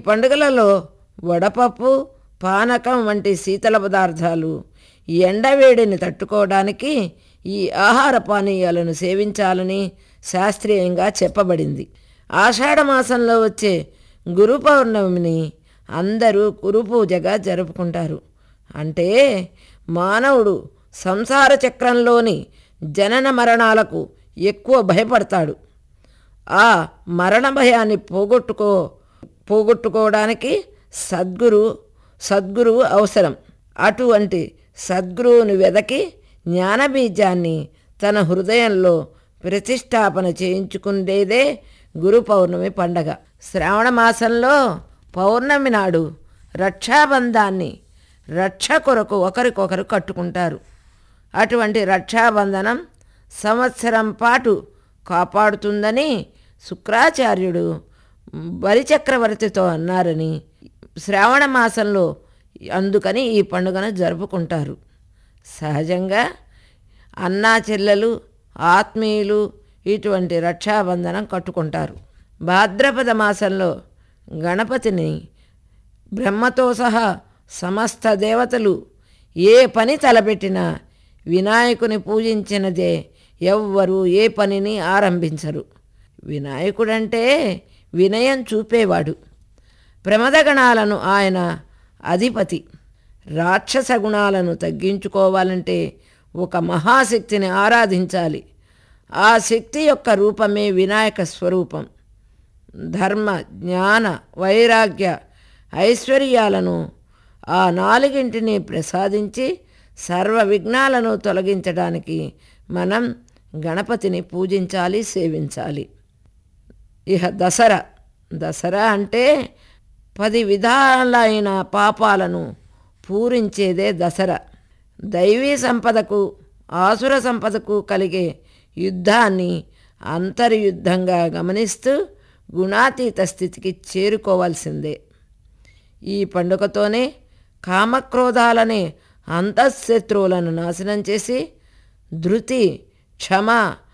పండుగలలో వడపప్పు పానకం వంటి శీతల పదార్థాలు ఎండవేడిని తట్టుకోవడానికి ఈ ఆహార పానీయాలను సేవించాలని శాస్త్రీయంగా చెప్పబడింది ఆషాఢ మాసంలో వచ్చే గురు పౌర్ణమిని అందరూ గురు పూజగా జరుపుకుంటారు అంటే మానవుడు సంసార చక్రంలోని జనన మరణాలకు ఎక్కువ భయపడతాడు ఆ మరణ భయాన్ని పోగొట్టుకో పోగొట్టుకోవడానికి సద్గురు సద్గురువు అవసరం అటువంటి సద్గురువుని వెదకి జ్ఞానబీజాన్ని తన హృదయంలో ప్రతిష్టాపన చేయించుకునేదే గురు పౌర్ణమి పండగ శ్రావణ మాసంలో పౌర్ణమి నాడు రక్షాబంధాన్ని రక్ష కొరకు ఒకరికొకరు కట్టుకుంటారు అటువంటి రక్షాబంధనం సంవత్సరం పాటు కాపాడుతుందని శుక్రాచార్యుడు బలిచక్రవర్తితో అన్నారని శ్రావణ మాసంలో అందుకని ఈ పండుగను జరుపుకుంటారు సహజంగా అన్నా చెల్లెలు ఆత్మీయులు ఇటువంటి రక్షాబంధనం కట్టుకుంటారు భాద్రపద మాసంలో గణపతిని బ్రహ్మతో సహా సమస్త దేవతలు ఏ పని తలపెట్టినా వినాయకుని పూజించినదే ఎవ్వరూ ఏ పనిని ఆరంభించరు వినాయకుడంటే వినయం చూపేవాడు ప్రమదగణాలను ఆయన అధిపతి రాక్షస గుణాలను తగ్గించుకోవాలంటే ఒక మహాశక్తిని ఆరాధించాలి ఆ శక్తి యొక్క రూపమే వినాయక స్వరూపం ధర్మ జ్ఞాన వైరాగ్య ఐశ్వర్యాలను ఆ నాలుగింటిని ప్రసాదించి సర్వ విఘ్నాలను తొలగించడానికి మనం గణపతిని పూజించాలి సేవించాలి ఇహ దసరా దసరా అంటే పది విధాలైన పాపాలను పూరించేదే దసరా దైవీ సంపదకు ఆసుర సంపదకు కలిగే యుద్ధాన్ని అంతర్యుద్ధంగా గమనిస్తూ గుణాతీత స్థితికి చేరుకోవాల్సిందే ఈ పండుగతోనే కామక్రోధాలనే అంతఃశత్రువులను నాశనం చేసి ధృతి క్షమ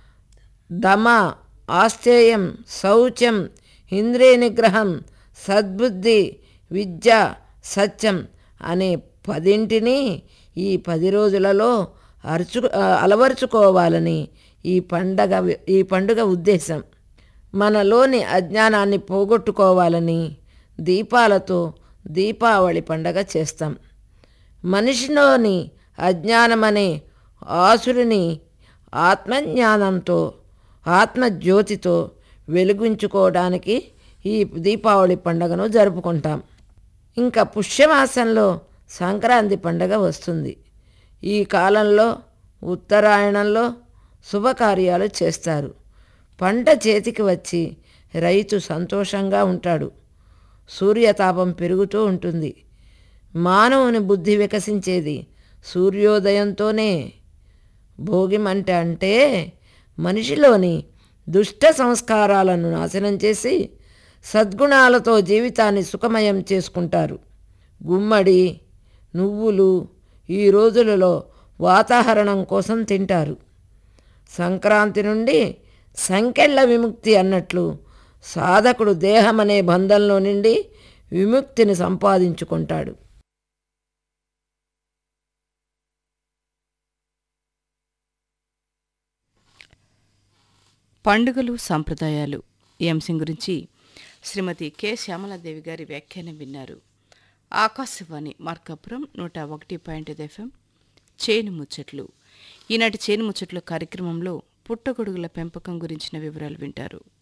దమ ఆస్థేయం శౌచం ఇంద్రియ నిగ్రహం సద్బుద్ధి విద్య సత్యం అనే పదింటిని ఈ పది రోజులలో అరుచు అలవరుచుకోవాలని ఈ పండగ ఈ పండుగ ఉద్దేశం మనలోని అజ్ఞానాన్ని పోగొట్టుకోవాలని దీపాలతో దీపావళి పండగ చేస్తాం మనిషిలోని అజ్ఞానమనే ఆసురుని ఆత్మజ్ఞానంతో ఆత్మజ్యోతితో వెలిగించుకోవడానికి ఈ దీపావళి పండుగను జరుపుకుంటాం ఇంకా పుష్యమాసంలో సంక్రాంతి పండగ వస్తుంది ఈ కాలంలో ఉత్తరాయణంలో శుభకార్యాలు చేస్తారు పంట చేతికి వచ్చి రైతు సంతోషంగా ఉంటాడు సూర్యతాపం పెరుగుతూ ఉంటుంది మానవుని బుద్ధి వికసించేది సూర్యోదయంతోనే భోగిమంట అంటే మనిషిలోని దుష్ట సంస్కారాలను నాశనం చేసి సద్గుణాలతో జీవితాన్ని సుఖమయం చేసుకుంటారు గుమ్మడి నువ్వులు ఈ రోజులలో వాతావరణం కోసం తింటారు సంక్రాంతి నుండి సంకెళ్ళ విముక్తి అన్నట్లు సాధకుడు దేహమనే బంధంలో నుండి విముక్తిని సంపాదించుకుంటాడు పండుగలు సంప్రదాయాలు ఈ అంశం గురించి శ్రీమతి కె శ్యామలాదేవి గారి వ్యాఖ్యానం విన్నారు ఆకాశవాణి మార్కాపురం నూట ఒకటి పాయింట్ ఐదు ఎఫ్ఎం చేను ముచ్చట్లు ఈనాటి చేను ముచ్చట్లు కార్యక్రమంలో పుట్టగొడుగుల పెంపకం గురించిన వివరాలు వింటారు